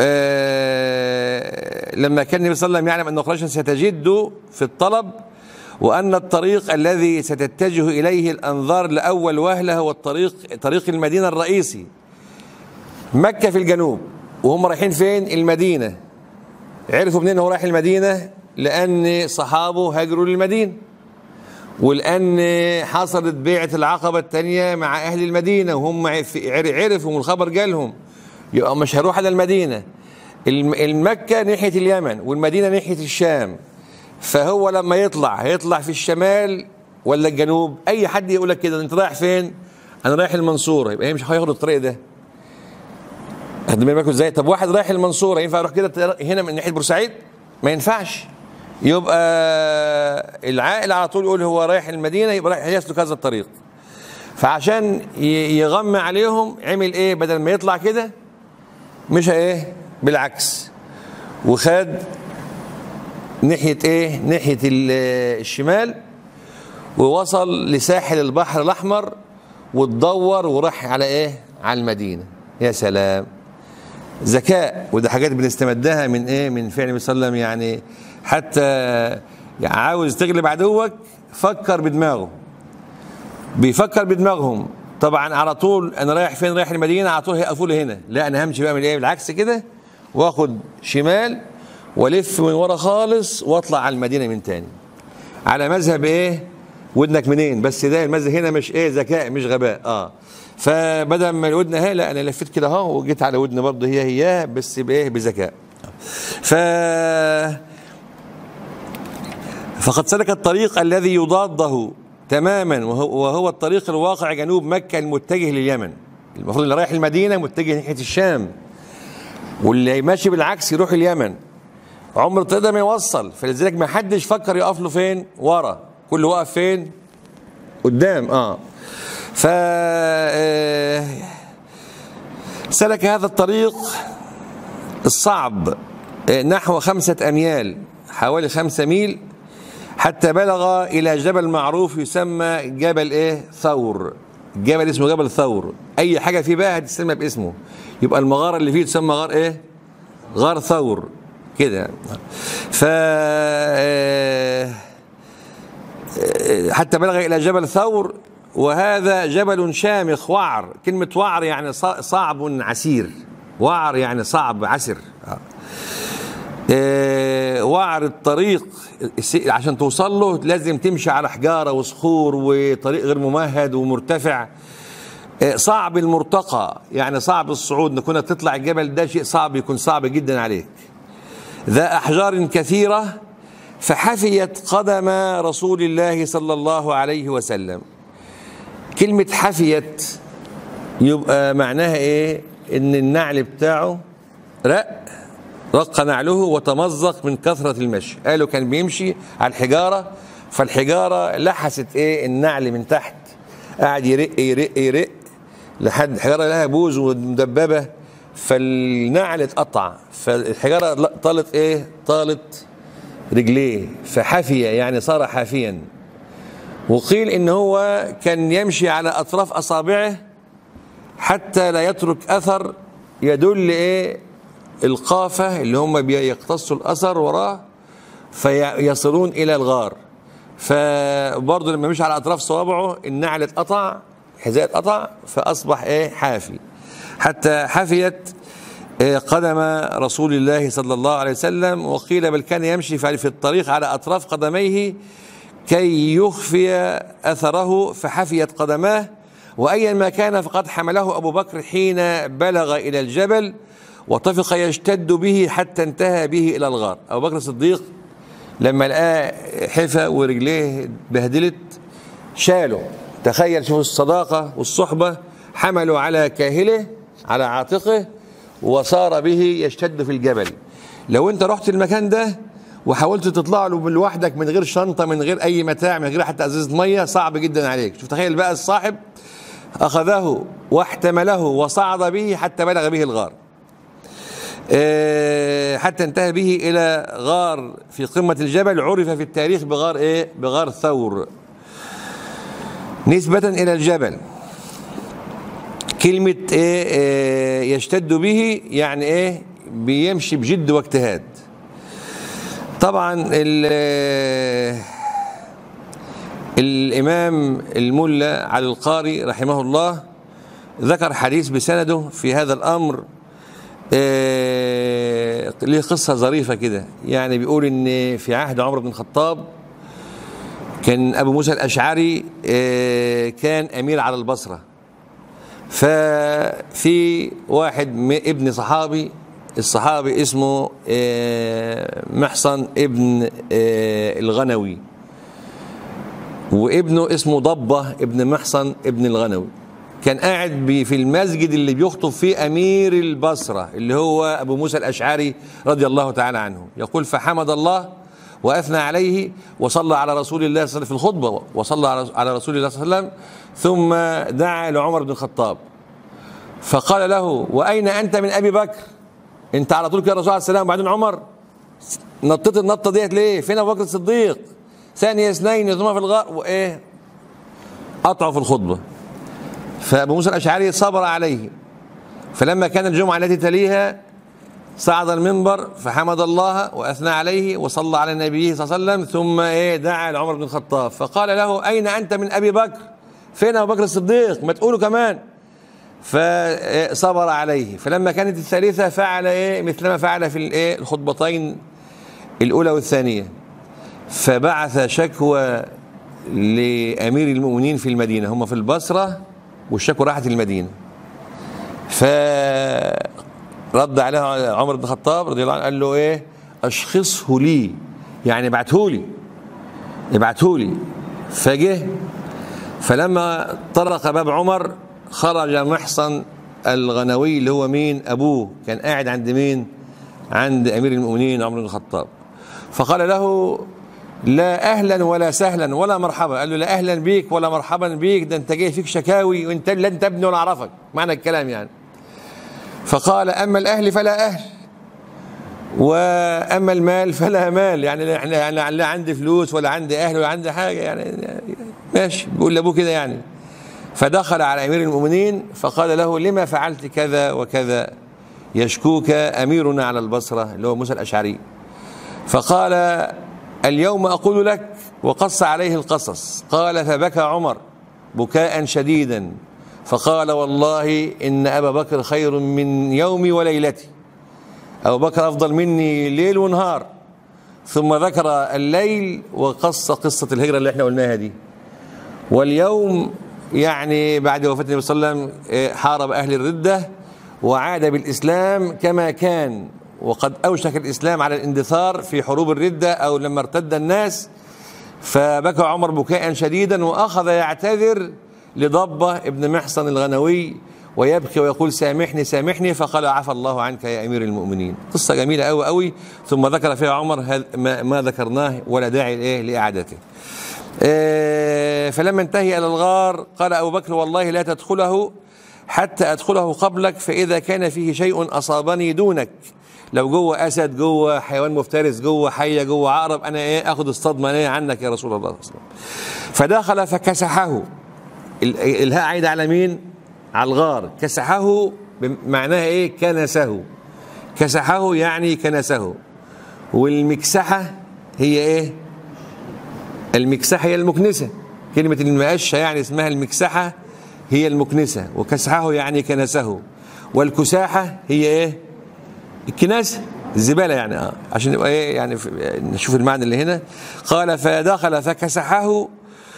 آه، لما كان النبي صلى الله عليه وسلم يعلم أن قريشا ستجد في الطلب وأن الطريق الذي ستتجه إليه الأنظار لأول وهلة هو الطريق طريق المدينة الرئيسي مكة في الجنوب وهم رايحين فين المدينة عرفوا منين هو رايح المدينة لأن صحابه هاجروا للمدينة والآن حصلت بيعة العقبة الثانية مع أهل المدينة وهم عرفوا الخبر جالهم يبقى مش هروح على المدينة المكة ناحية اليمن والمدينة ناحية الشام فهو لما يطلع هيطلع في الشمال ولا الجنوب أي حد يقول لك كده أنت رايح فين؟ أنا رايح المنصورة يبقى هي مش هياخد الطريق ده خدوا بالكم ازاي؟ طب واحد رايح المنصورة ينفع يروح كده هنا من ناحية بورسعيد؟ ما ينفعش يبقى العائل على طول يقول هو رايح المدينه يبقى رايح يسلك هذا الطريق فعشان ي- يغمى عليهم عمل ايه بدل ما يطلع كده مش ايه بالعكس وخد ناحيه ايه ناحيه ال- الشمال ووصل لساحل البحر الاحمر وتدور وراح على ايه على المدينه يا سلام ذكاء وده حاجات بنستمدها من ايه من فعل النبي صلى الله عليه وسلم يعني حتى يعني عاوز تغلب عدوك فكر بدماغه بيفكر بدماغهم طبعا على طول انا رايح فين رايح المدينه على طول هيقفوا لي هنا لا انا همشي بقى من ايه بالعكس كده واخد شمال والف من ورا خالص واطلع على المدينه من تاني على مذهب ايه ودنك منين بس ده المذهب هنا مش ايه ذكاء مش غباء اه فبدل ما الودن اهي لا انا لفيت كده اهو وجيت على ودن برضه هي هي بس بايه بذكاء ف فقد سلك الطريق الذي يضاده تماما وهو, وهو الطريق الواقع جنوب مكة المتجه لليمن المفروض اللي رايح المدينة متجه ناحية الشام واللي ماشي بالعكس يروح اليمن عمر الطريق ده ما يوصل فلذلك ما حدش فكر يقف له فين ورا كله واقف فين قدام اه ف آه، سلك هذا الطريق الصعب آه، نحو خمسة أميال حوالي خمسة ميل حتى بلغ إلى جبل معروف يسمى جبل إيه ثور جبل اسمه جبل ثور أي حاجة فيه بقى هتسمى باسمه يبقى المغارة اللي فيه تسمى غار إيه غار ثور كده ف آه، حتى بلغ إلى جبل ثور وهذا جبل شامخ وعر كلمة وعر يعني ص- صعب عسير وعر يعني صعب عسر آه. آه، وعر الطريق الس- عشان توصل له لازم تمشي على حجارة وصخور وطريق غير ممهد ومرتفع آه، صعب المرتقى يعني صعب الصعود انك تطلع الجبل ده شيء صعب يكون صعب جدا عليك ذا أحجار كثيرة فحفيت قدم رسول الله صلى الله عليه وسلم كلمة حفيت يبقى معناها ايه ان النعل بتاعه رق رق نعله وتمزق من كثرة المشي قالوا كان بيمشي على الحجارة فالحجارة لحست ايه النعل من تحت قاعد يرق يرق يرق لحد الحجارة لها بوز ومدببة فالنعل اتقطع فالحجارة طالت ايه طالت رجليه فحفي يعني صار حافيا وقيل ان هو كان يمشي على اطراف اصابعه حتى لا يترك اثر يدل ايه القافه اللي هم بيقتصوا الاثر وراه فيصلون الى الغار فبرضه لما مشي على اطراف صوابعه النعل اتقطع الحذاء اتقطع فاصبح ايه حافي حتى حفيت إيه قدم رسول الله صلى الله عليه وسلم وقيل بل كان يمشي في الطريق على اطراف قدميه كي يخفي اثره فحفيت قدماه وايا ما كان فقد حمله ابو بكر حين بلغ الى الجبل وطفق يشتد به حتى انتهى به الى الغار ابو بكر الصديق لما لقاه حفى ورجليه بهدلت شاله تخيل شوف الصداقه والصحبه حملوا على كاهله على عاتقه وصار به يشتد في الجبل لو انت رحت المكان ده وحاولت تطلع له لوحدك من غير شنطه من غير اي متاع من غير حتى ازازه ميه صعب جدا عليك شوف تخيل بقى الصاحب اخذه واحتمله وصعد به حتى بلغ به الغار إيه حتى انتهى به الى غار في قمه الجبل عرف في التاريخ بغار ايه بغار ثور نسبه الى الجبل كلمة إيه, إيه يشتد به يعني إيه بيمشي بجد واجتهاد طبعا الإمام الملا علي القاري رحمه الله ذكر حديث بسنده في هذا الأمر إيه ليه قصة ظريفة كده يعني بيقول إن في عهد عمر بن الخطاب كان أبو موسى الأشعري إيه كان أمير على البصرة ففي واحد ابن صحابي الصحابي اسمه محصن ابن الغنوي وابنه اسمه ضبة ابن محصن ابن الغنوي كان قاعد في المسجد اللي بيخطب فيه أمير البصرة اللي هو أبو موسى الأشعري رضي الله تعالى عنه يقول فحمد الله واثنى عليه وصلى على رسول الله صلى الله عليه وسلم في الخطبه وصلى على رسول الله صلى الله عليه وسلم ثم دعا لعمر بن الخطاب فقال له واين انت من ابي بكر انت على طول كده الرسول عليه السلام وبعدين عمر نطيت النطه ديت ليه فين ابو بكر الصديق ثاني اثنين ثم في الغار وايه قطعوا في الخطبه فابو موسى الاشعري صبر عليه فلما كان الجمعه التي تليها صعد المنبر فحمد الله واثنى عليه وصلى على نبيه صلى الله عليه وسلم ثم ايه دعا لعمر بن الخطاب فقال له اين انت من ابي بكر؟ فين ابو بكر الصديق؟ ما تقولوا كمان فصبر عليه فلما كانت الثالثه فعل ايه مثلما فعل في الايه الخطبتين الاولى والثانيه فبعث شكوى لامير المؤمنين في المدينه هم في البصره والشكوى راحت المدينه فرد عليها عمر بن الخطاب رضي الله عنه قال له ايه اشخصه لي يعني ابعته لي ابعته لي فجه فلما طرق باب عمر خرج محصن الغنوي اللي هو مين ابوه كان قاعد عند مين عند امير المؤمنين عمر بن الخطاب فقال له لا اهلا ولا سهلا ولا مرحبا قال له لا اهلا بيك ولا مرحبا بيك ده انت جاي فيك شكاوي وانت لن تبني ولا اعرفك معنى الكلام يعني فقال اما الاهل فلا اهل واما المال فلا مال يعني احنا يعني لا عندي فلوس ولا عندي اهل ولا عندي حاجه يعني ماشي بيقول لابوه كده يعني فدخل على امير المؤمنين فقال له لما فعلت كذا وكذا يشكوك اميرنا على البصره اللي هو موسى الاشعري فقال اليوم اقول لك وقص عليه القصص قال فبكى عمر بكاء شديدا فقال والله ان ابا بكر خير من يومي وليلتي ابو بكر افضل مني ليل ونهار ثم ذكر الليل وقص قصه الهجره اللي احنا قلناها دي واليوم يعني بعد وفاه النبي صلى الله عليه وسلم حارب اهل الرده وعاد بالاسلام كما كان وقد اوشك الاسلام على الاندثار في حروب الرده او لما ارتد الناس فبكى عمر بكاء شديدا واخذ يعتذر لضبه ابن محصن الغنوي ويبكي ويقول سامحني سامحني فقال عفى الله عنك يا امير المؤمنين قصه جميله قوي قوي ثم ذكر فيها عمر ما, ما ذكرناه ولا داعي لايه لاعادته إيه فلما انتهي الى الغار قال ابو بكر والله لا تدخله حتى ادخله قبلك فاذا كان فيه شيء اصابني دونك لو جوه اسد جوه حيوان مفترس جوه حيه جوه عقرب انا ايه اخد الصدمه ايه عنك يا رسول الله صلى الله عليه وسلم فدخل فكسحه الهاء عايده على مين على الغار كسحه معناها ايه كنسه كسحه يعني كنسه والمكسحه هي ايه المكسحه هي المكنسه كلمه المقشه يعني اسمها المكسحه هي المكنسه وكسحه يعني كنسه والكساحه هي ايه الكناسه الزباله يعني اه عشان يبقى ايه يعني نشوف المعنى اللي هنا قال فدخل فكسحه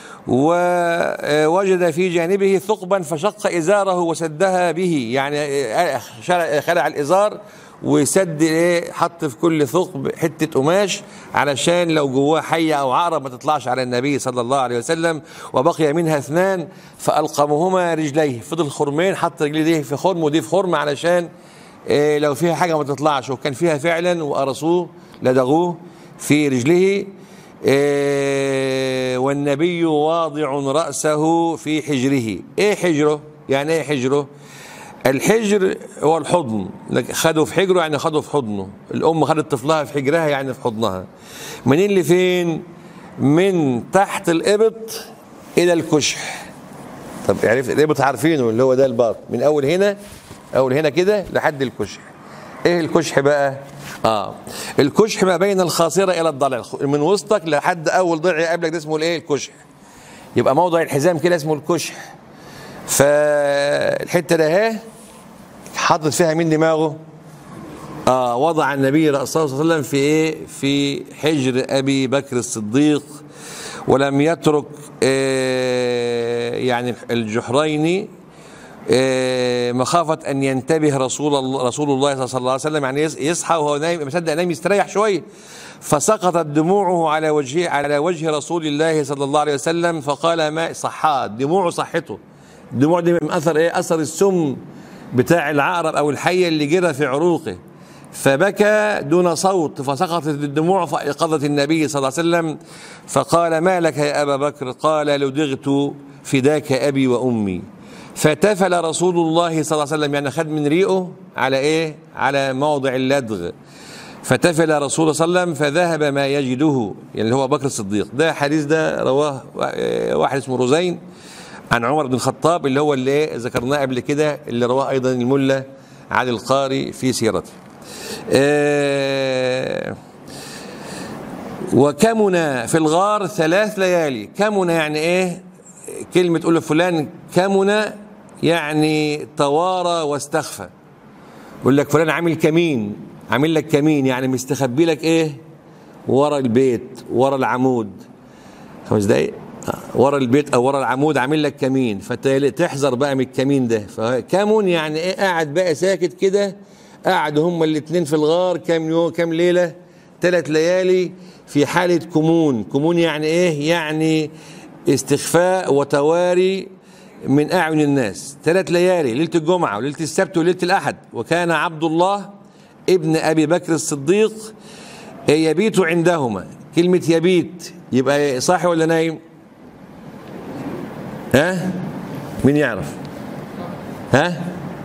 ووجد في جانبه ثقبا فشق ازاره وسدها به يعني خلع الازار وسد ايه حط في كل ثقب حته قماش علشان لو جواه حيه او عقرب ما تطلعش على النبي صلى الله عليه وسلم وبقي منها اثنان فالقمهما رجليه فضل خرمين حط رجليه دي في خرم ودي في خرم علشان إيه لو فيها حاجه ما تطلعش وكان فيها فعلا وقرصوه لدغوه في رجله إيه والنبي واضع رأسه في حجره ايه حجره يعني ايه حجره الحجر هو الحضن خده في حجره يعني خده في حضنه الام خدت طفلها في حجرها يعني في حضنها منين لفين من تحت الابط الى الكشح طب عرفت الابط عارفينه اللي هو ده الباط من اول هنا اول هنا كده لحد الكشح ايه الكشح بقى اه الكشح ما بين الخاصره الى الضلع من وسطك لحد اول ضلع قبلك ده اسمه الايه الكشح يبقى موضع الحزام كده اسمه الكشح فالحته ده اهي حاطط فيها مين دماغه اه وضع النبي صلى الله عليه وسلم في ايه في حجر ابي بكر الصديق ولم يترك آه يعني الجحرين مخافة أن ينتبه رسول الله رسول الله صلى الله عليه وسلم يعني يصحى وهو نايم مصدق نايم يستريح شوية فسقطت دموعه على وجه على وجه رسول الله صلى الله عليه وسلم فقال ما صحات دموعه صحته الدموع دي من أثر إيه أثر السم بتاع العقرب أو الحية اللي جرى في عروقه فبكى دون صوت فسقطت الدموع فأيقظت النبي صلى الله عليه وسلم فقال ما لك يا أبا بكر قال لدغت فداك أبي وأمي فتفل رسول الله صلى الله عليه وسلم يعني خد من ريقه على إيه على موضع اللدغ فتفل رسول الله صلى الله عليه وسلم فذهب ما يجده يعني اللي هو بكر الصديق ده حديث ده رواه واحد اسمه رزين عن عمر بن الخطاب اللي هو اللي إيه ذكرناه قبل كده اللي رواه ايضا الملا علي القاري في سيرته آه وكمن في الغار ثلاث ليالي كمن يعني ايه كلمة تقول فلان كمن يعني توارى واستخفى يقول لك فلان عامل كمين عامل لك كمين يعني مستخبي لك ايه ورا البيت ورا العمود خمس دقايق ورا البيت او ورا العمود عامل لك كمين فتحذر بقى من الكمين ده فكمون يعني ايه قاعد بقى ساكت كده قعدوا هما الاثنين في الغار كام يوم كام ليله ثلاث ليالي في حاله كمون كمون يعني ايه يعني استخفاء وتواري من اعين الناس ثلاث ليالي ليله الجمعه وليله السبت وليله الاحد وكان عبد الله ابن ابي بكر الصديق يبيت عندهما كلمه يبيت يبقى صاحي ولا نايم ها مين يعرف ها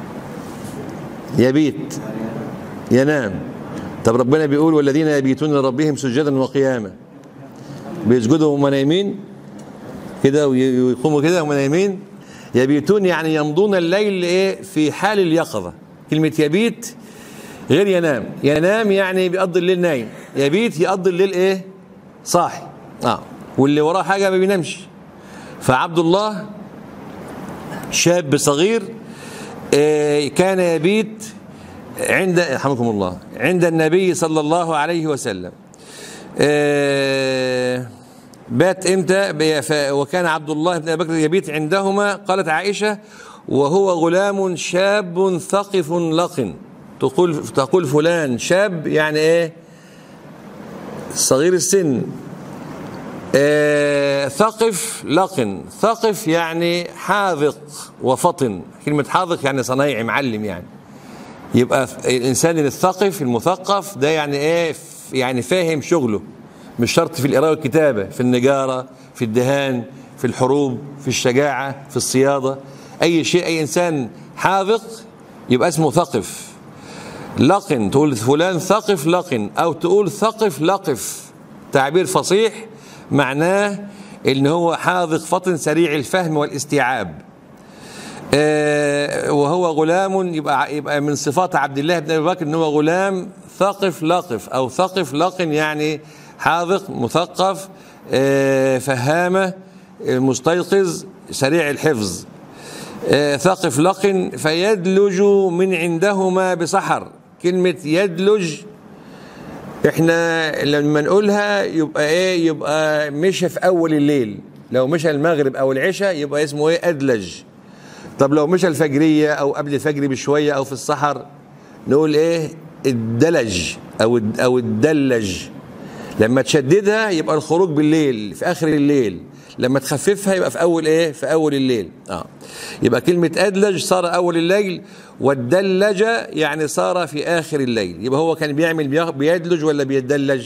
يبيت ينام طب ربنا بيقول والذين يبيتون لربهم سجدا وقياما بيسجدوا وهم نايمين كده ويقوموا كده وهم نايمين يبيتون يعني يمضون الليل ايه في حال اليقظه كلمه يبيت غير ينام ينام يعني بيقضي الليل نايم يبيت يقضي الليل ايه صاحي اه واللي وراه حاجه ما بينامش فعبد الله شاب صغير آه كان يبيت عند رحمكم الله عند النبي صلى الله عليه وسلم آه بات امتى وكان عبد الله بن ابي بكر يبيت عندهما قالت عائشه وهو غلام شاب ثقف لقن تقول تقول فلان شاب يعني ايه صغير السن آه ثقف لقن ثقف يعني حاذق وفطن كلمة حاذق يعني صنايعي معلم يعني يبقى الإنسان الثقف المثقف ده يعني إيه يعني فاهم شغله مش شرط في القراءة والكتابة في النجارة في الدهان في الحروب في الشجاعة في الصيادة أي شيء أي إنسان حاذق يبقى اسمه ثقف لقن تقول فلان ثقف لقن أو تقول ثقف لقف تعبير فصيح معناه ان هو حاذق فطن سريع الفهم والاستيعاب آه وهو غلام يبقى يبقى من صفات عبد الله بن ابي بكر ان هو غلام ثقف لقف او ثقف لقن يعني حاذق مثقف آه فهامه مستيقظ سريع الحفظ آه ثقف لقن فيدلج من عندهما بسحر كلمه يدلج احنا لما نقولها يبقى ايه يبقى مشى في اول الليل لو مشى المغرب او العشاء يبقى اسمه ايه ادلج طب لو مشى الفجريه او قبل الفجر بشويه او في السحر نقول ايه الدلج او او الدلج لما تشددها يبقى الخروج بالليل في اخر الليل لما تخففها يبقى في اول ايه في اول الليل اه يبقى كلمه ادلج صار اول الليل والدلج يعني صار في اخر الليل يبقى هو كان بيعمل بيدلج ولا بيدلج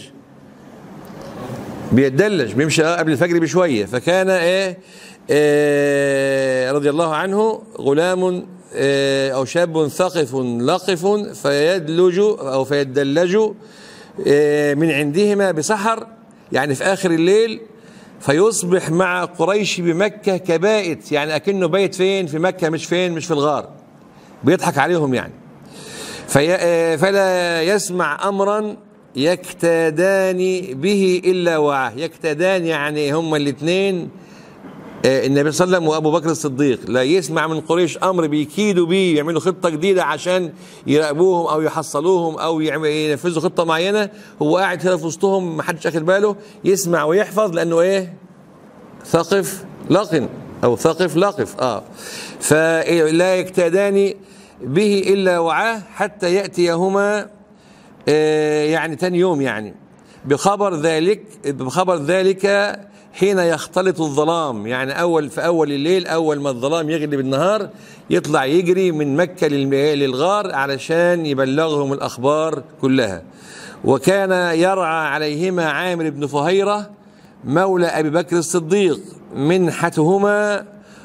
بيدلج بيمشي قبل الفجر بشويه فكان ايه, إيه رضي الله عنه غلام إيه او شاب ثقف لقف فيدلج او فيدلج إيه من عندهما بسحر يعني في اخر الليل فيصبح مع قريش بمكة كبائت يعني أكنه بيت فين في مكة مش فين مش في الغار بيضحك عليهم يعني في فلا يسمع أمرا يكتادان به إلا وعاه يكتادان يعني هما الاثنين النبي صلى الله عليه وسلم وابو بكر الصديق لا يسمع من قريش امر بيكيدوا بيه يعملوا خطه جديده عشان يراقبوهم او يحصلوهم او ينفذوا خطه معينه هو قاعد كده في وسطهم ما حدش اخد باله يسمع ويحفظ لانه ايه ثقف لقن او ثقف لقف اه فلا يكتادان به الا وعاه حتى ياتيهما آه يعني تاني يوم يعني بخبر ذلك بخبر ذلك حين يختلط الظلام يعني اول في اول الليل اول ما الظلام يغلب النهار يطلع يجري من مكه للم- للغار علشان يبلغهم الاخبار كلها وكان يرعى عليهما عامر بن فهيره مولى ابي بكر الصديق منحتهما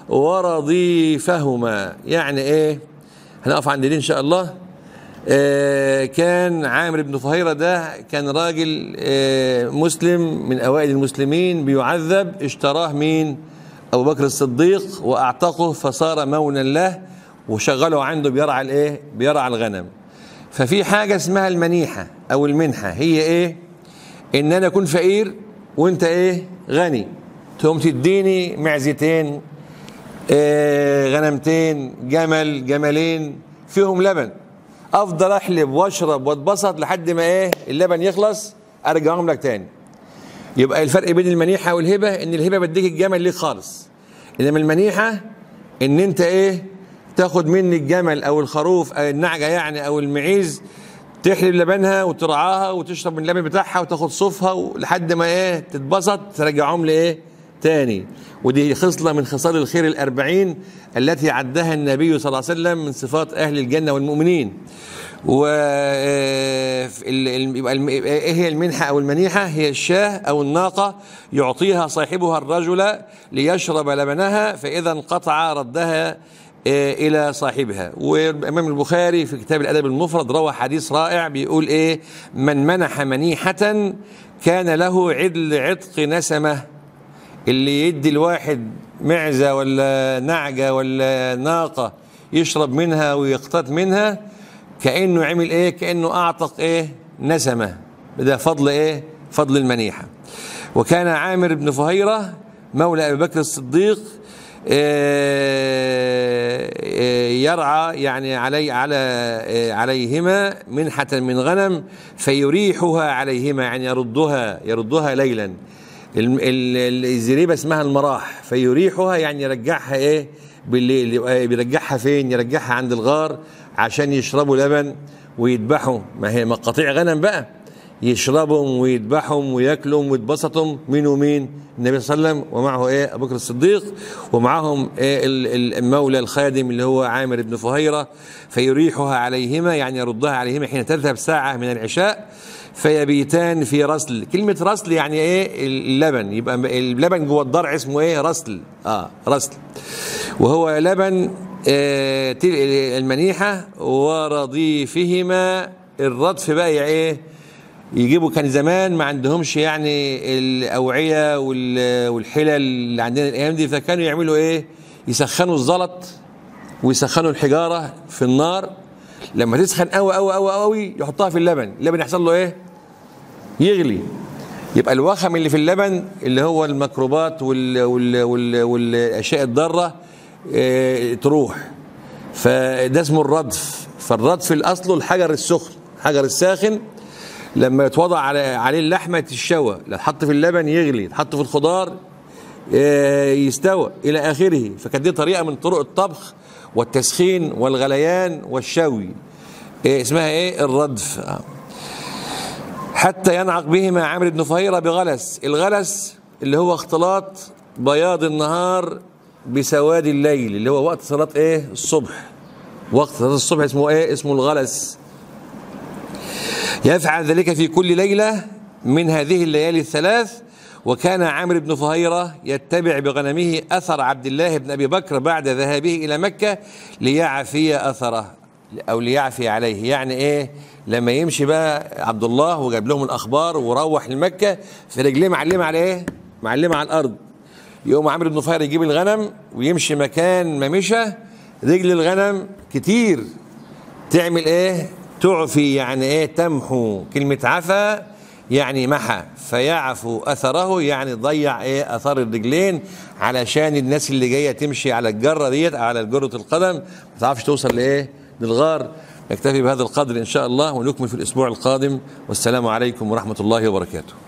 ورضيفهما يعني ايه هنقف عند دي ان شاء الله آه، كان عامر بن فهيرة ده كان راجل آه، مسلم من أوائل المسلمين بيعذب اشتراه مين أبو بكر الصديق وأعتقه فصار مونا له وشغله عنده بيرعى الايه بيرعى الغنم ففي حاجة اسمها المنيحة أو المنحة هي ايه ان انا اكون فقير وانت ايه غني تقوم تديني معزتين آه، غنمتين جمل جملين فيهم لبن افضل احلب واشرب واتبسط لحد ما ايه اللبن يخلص ارجعهم لك تاني يبقى الفرق بين المنيحه والهبه ان الهبه بديك الجمل ليك خالص انما المنيحه ان انت ايه تاخد مني الجمل او الخروف او النعجه يعني او المعيز تحلب لبنها وترعاها وتشرب من اللبن بتاعها وتاخد صوفها لحد ما ايه تتبسط ترجعهم لايه تاني ودي خصلة من خصال الخير الأربعين التي عدها النبي صلى الله عليه وسلم من صفات أهل الجنة والمؤمنين و آه، ال- ال- يبقى الم- ايه هي المنحة او المنيحة هي الشاه او الناقة يعطيها صاحبها الرجل ليشرب لبنها فاذا انقطع ردها آه، الى صاحبها والامام البخاري في كتاب الادب المفرد روى حديث رائع بيقول ايه من منح منيحة كان له عدل عتق نسمه اللي يدي الواحد معزة ولا نعجة ولا ناقة يشرب منها ويقتات منها كأنه عمل ايه كأنه اعتق ايه نسمة ده فضل ايه فضل المنيحة وكان عامر بن فهيرة مولى ابي بكر الصديق آه، آه، يرعى يعني علي على آه، عليهما منحة من غنم فيريحها عليهما يعني يردها يردها ليلا الم- ال- ال- الزريبه اسمها المراح فيريحها يعني يرجعها ايه بالليل يبقى بيرجعها فين يرجعها عند الغار عشان يشربوا لبن ويذبحوا ما هي مقاطيع غنم بقى يشربهم ويذبحهم وياكلهم ويتبسطوا مين ومين النبي صلى الله عليه وسلم ومعه ايه ابو بكر الصديق ومعهم ايه ال- ال- المولى الخادم اللي هو عامر بن فهيره فيريحها عليهما يعني يردها عليهما حين تذهب ساعه من العشاء فيبيتان في رسل كلمة رسل يعني ايه اللبن يبقى اللبن جوه الضرع اسمه ايه رسل اه رسل وهو لبن آه تل- المنيحة ورضيفهما الردف بقى يعني ايه يجيبوا كان زمان ما عندهمش يعني الأوعية وال- والحلل اللي عندنا الأيام دي فكانوا يعملوا ايه يسخنوا الزلط ويسخنوا الحجاره في النار لما تسخن قوي قوي قوي قوي يحطها في اللبن اللبن يحصل له ايه يغلي يبقى الوخم اللي في اللبن اللي هو الميكروبات وال وال وال والاشياء الضاره آه، تروح فده اسمه الردف فالردف الاصل الحجر السخن الحجر الساخن لما يتوضع على عليه اللحمه تشوى لو تحط في اللبن يغلي تحط في الخضار آه، يستوى الى اخره فكانت دي طريقه من طرق الطبخ والتسخين والغليان والشوي إيه اسمها ايه الردف آه. حتى ينعق بهما عامر بن فهيرة بغلس الغلس اللي هو اختلاط بياض النهار بسواد الليل اللي هو وقت صلاة ايه الصبح وقت صلاة الصبح اسمه ايه اسمه الغلس يفعل ذلك في كل ليلة من هذه الليالي الثلاث وكان عامر بن فهيرة يتبع بغنمه أثر عبد الله بن أبي بكر بعد ذهابه إلى مكة ليعفي أثره أو ليعفي عليه يعني إيه لما يمشي بقى عبد الله وجاب لهم الأخبار وروح لمكة في رجليه معلمة على إيه معلمة على الأرض يقوم عامر بن فهيرة يجيب الغنم ويمشي مكان ما مشى رجل الغنم كتير تعمل ايه تعفي يعني ايه تمحو كلمة عفا يعني محى فيعفو اثره يعني ضيع ايه اثار الرجلين علشان الناس اللي جايه تمشي على الجره ديت أو على جره القدم ما تعرفش توصل لايه للغار نكتفي بهذا القدر ان شاء الله ونكمل في الاسبوع القادم والسلام عليكم ورحمه الله وبركاته